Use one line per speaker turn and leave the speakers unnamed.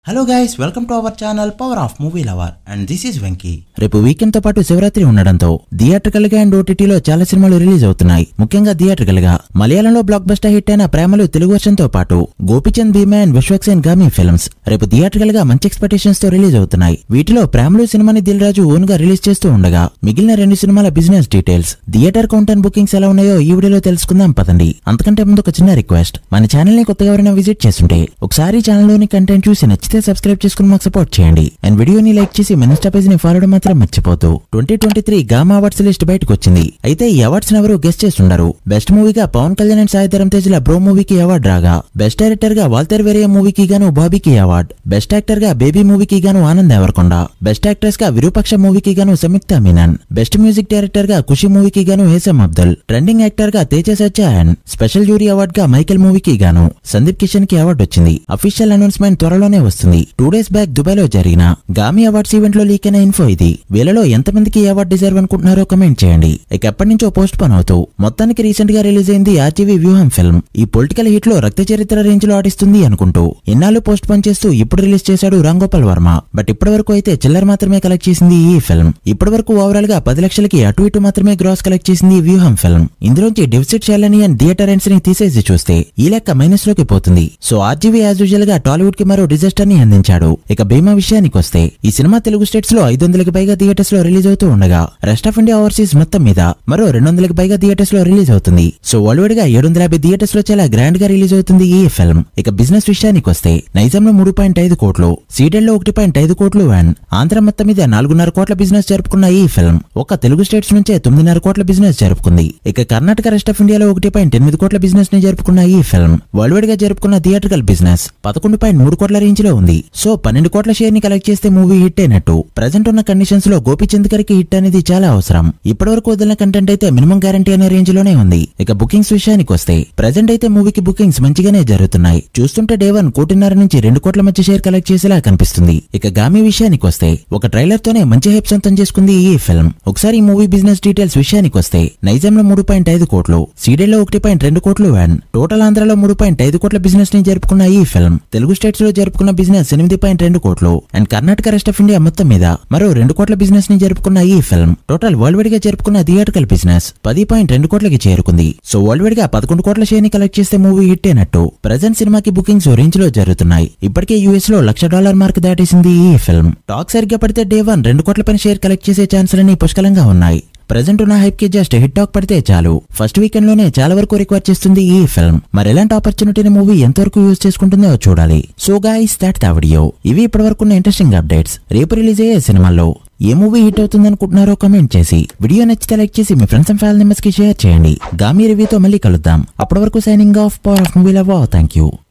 hello guys welcome to our channel power of movie lover and this is Venky రేపు weekend తో పాటు శివరాత్రి ఉండడంతో theatrical గా అండ్ ఓటీటీలో చాలా సినిమాలు రిలీజ్ అవుతున్నాయి ముఖ్యంగా థియేట్రికల్ గా మలయాళంలో బ్లాక్ బస్టర్ హిట్ అయిన ప్రేమలు తెలుగు వర్షన్ తో పాటు గోపిచంద్ భీమా అండ్ విశ్వక్సేన్ గామి ఫిల్మ్స్ రేపు థియేట్రికల్ గా మంచి ఎక్స్పెక్టేషన్స్ తో రిలీజ్ అవుతున్నాయి వీటిలో ప్రేమలు సినిమాని దిల్ రాజు ఓన్ గా రిలీజ్ చేస్తూ ఉండగా మిగిలిన రెండు సినిమాల business details theater count and bookings ఎలా ఉన్నాయో ఈ వీడియోలో తెలుసుకుందాం పదండి అంతకంటే ముందు ఒక చిన్న రిక్వెస్ట్ మన ఛానల్ ని కొత్తగా ఎవరైనా విజిట్ చేస్తుంటే ఒకసారి ఛానల్ లోని కంటెంట్ చూసి నచ్చితే సబ్స్క్రైబ్ చేసుకుని మాకు సపోర్ట్ చేయండి అండ్ వీడియోని లైక్ చేసి మన ఇన్స్టా పేజ్ ని ఫాలో మాత్రం మర్చిపోతూ twenty twenty three Gama awards list బయటకు వచ్చింది అయితే ఈ అవార్డ్స్ ఎవరు గెస్ట్ చేస్తుండరు బెస్ట్ మూవీగా పవన్ కళ్యాణ్ అండ్ సాయి ధరమ్ తేజ్ ల బ్రో మూవీకి అవార్డు రాగా బెస్ట్ డైరెక్టర్ గా వాల్తర్ వేరియా మూవీకి గాను బాబీకి అవార్డ్ బెస్ట్ యాక్టర్ గా బేబీ మూవీకి గాను ఆనంద్ దేవరకొండ బెస్ట్ యాక్ట్రెస్ గా విరూపక్ష మూవీకి గాను Samyuktha Menon best music director గా ఖుషి మూవీకి గాను హేసమ్ అబ్దుల్ ట్రెండింగ్ యాక్టర్ గా తేజ సత్యాయన్ స్పెషల్ జ్యూరీ అవార్డ్ గా మైకేల్ మూవీకి గాను సందీప్ కిషన్ కి అవార్డు వచ్చింది అఫీషియల్ అనౌన్స్మెంట్ త్వరలోనే వస్తుంది టూ డేస్ బ్యాక్ దుబాయ్ లో జరిగిన గామి అవార్డ్స్ ఈవెంట్ లో లీక్ అయిన ఇన్ఫో ఇది వీళ్ళలో ఎంతమందికి ఈ అవార్డు డిజర్వ్ అనుకుంటున్నారో కమెంట్ చేయండి ఇక ఎప్పటి నుంచో పోస్ట్ పోన్ అవుతూ మొత్తానికి రీసెంట్ గా రిలీజ్ అయింది ఆర్జీవీ వ్యూహం ఫిల్మ్ ఈ పొలిటికల్ హిట్ లో రక్త చరిత్ర రేంజ్ లో ఆడిస్తుంది అనుకుంటూ ఎన్నాళ్ళు పోస్ట్ పోన్ చేస్తూ ఇప్పుడు రిలీజ్ చేశాడు రామ్ గోపాల్ వర్మ బట్ ఇప్పటి వరకు అయితే చిల్లర మాత్రమే కలెక్ట్ చేసింది ఈ ఫిల్మ్ ఇప్పటి వరకు ఓవరాల్ గా పది లక్షలకి అటు ఇటు మాత్రమే గ్రాస్ కలెక్ట్ చేసింది ఈ వ్యూహం ఫిల్మ్ ఇందులోంచి డెఫిసిట్ చేయాలని అండ్ థియేటర్ ఎండ్స్ ని తీసేసి చూస్తే ఈ లెక్క మైనస్ లోకి పోతుంది సో ఆర్జీవీ యాజ్ యూజువల్ గా టాలీవుడ్ కి మరో డిజాస్టర్ ని అందించాడు ఇక భీమా విషయానికి వస్తే ఈ సినిమా తెలుగు స్టేట్స్ లో ఐదు వందలకి పైగా థియేటర్స్ లో రిలీజ్ అవుతూ ఉండగా రెస్ట్ ఆఫ్ ఇండియా ఓవర్సీస్ మొత్తం మీద మరో రెండు వందలకి పైగా థియేటర్స్ లో రిలీజ్ అవుతుంది సో వరల్డ్ గా ఏడు వందల యాభై థియేటర్స్ లో చాలా గ్రాండ్ గా రిలీజ్ అవుతుంది ఈ ఫిల్మ్ ఇక బిజినెస్ విషయానికి వస్తే నైజాంలో మూడు పాయింట్ ఐదు కోట్లు సీడెడ్ లో ఒకటి పాయింట్ ఐదు కోట్లు అండ్ ఆంధ్ర మొత్తం మీద నాలుగున్నర కోట్ల బిజినెస్ జరుపుకున్న ఈ ఫిల్మ్ ఒక తెలుగు స్టేట్స్ నుంచే తొమ్మిదిన్నర కోట్ల బిజినెస్ జరుపుకుంది ఇక కర్ణాటక రెస్ట్ ఆఫ్ ఇండియాలో ఒకటి పాయింట్ ఎనిమిది కోట్ల బిజినెస్ ని జరుపుకున్న ఈ ఫిల్మ్ వరల్డ్ గా జరుపుకున్న థియేట్రికల్ బిజినెస్ పదకొండు పాయింట్ మూడు కోట్ల రేంజ్ లో ఉంది సో పన్నెండు కోట్ల షేర్ ని కలెక్ట్ చేస్తే మూవీ హిట్ అయినట్టు ప్రజెంట్ ఉన్న కండిషన్స్ లో గోపిచంద్ గారికి హిట్ అనేది చాలా అవసరం ఇప్పటి వరకు వదిలిన కంటెంట్ అయితే మినిమం గ్యారంటీ అనే రేంజ్ లోనే ఉంది ఇక బుకింగ్స్ విషయానికి వస్తే ప్రజెంట్ అయితే మూవీకి బుకింగ్స్ మంచిగానే జరుగుతున్నాయి చూస్తుంటే డే వన్ కోటిన్నర నుంచి రెండు కోట్ల మధ్య షేర్ కలెక్ట్ చేసేలా కనిపిస్తుంది ఇక గామి విషయానికి వస్తే ఒక ట్రైలర్ తోనే మంచి హైప్ సొంతం చేసుకుంది ఈ ఫిల్మ్ ఒకసారి ఈ మూవీ బిజినెస్ డీటెయిల్స్ విషయానికి వస్తే నైజాంలో మూడు పాయింట్ ఐదు కోట్లు సీడెడ్ లో ఒకటి పాయింట్ రెండు కోట్లు అండ్ టోటల్ ఆంధ్రలో మూడు పాయింట్ ఐదు కోట్ల బిజినెస్ ని జరుపుకున్న ఈ ఫిల్మ్ తెలుగు స్టేట్స్ లో జరుపుకున్న బిజినెస్ ఎనిమిది పాయింట్ రెండు కోట్లు and Karnataka rest of India మొత్తం మీద మరో రెండు కోట్ల బిజినెస్ ని జరుపుకున్న ఈ ఫిల్మ్ టోటల్ వరల్డ్ వైడ్ గా జరుపుకున్న థియేటికల్ బిజినెస్ పది పాయింట్ రెండు కోట్లకి చేరుకుంది సో వరల్డ్ వైడ్ గా పదకొండు కోట్ల షేర్ ని కలెక్ట్ చేస్తే మూవీ హిట్ అయినట్టు ప్రజెంట్ సినిమాకి బుకింగ్స్ రేంజ్ లో జరుగుతున్నాయి ఇప్పటికే యూఎస్ లో లక్ష డాలర్ మార్క్ దాటేసింది ఈ ఫిల్మ్ టాక్ సరిగ్గా పడితే డే వన్ రెండు కోట్ల పైన షేర్ కలెక్ట్ చేసే ఛాన్సులన్నీ పుష్కలంగా ఉన్నాయి ప్రజెంట్ ఉన్న హైప్ కి జస్ట్ హిట్ టాక్ పడితే చాలు ఫస్ట్ వీకెండ్ లోనే చాలా వరకు రిక్వైర్ చేస్తుంది ఈ ఫిల్మ్ మరి ఎలాంటి ఆపర్చునిటీని మూవీ ఎంతవరకు యూజ్ చేసుకుంటుందో చూడాలి so guys that the video ఇవి ఇప్పటి వరకు ఉన్న ఇంట్రెస్టింగ్ అప్డేట్స్ రేపు రిలీజ్ అయ్యే సినిమాల్లో ఏ మూవీ హిట్ అవుతుంది అనుకుంటున్నారో కమెంట్ చేసి వీడియో నచ్చితే లైక్ చేసి మీ ఫ్రెండ్స్ అండ్ ఫ్యామిలీ మెంబర్స్ కి షేర్ చేయండి గామీ రివ్యూతో మళ్ళీ కలుద్దాం అప్పటి వరకు signing off power of movie love thank you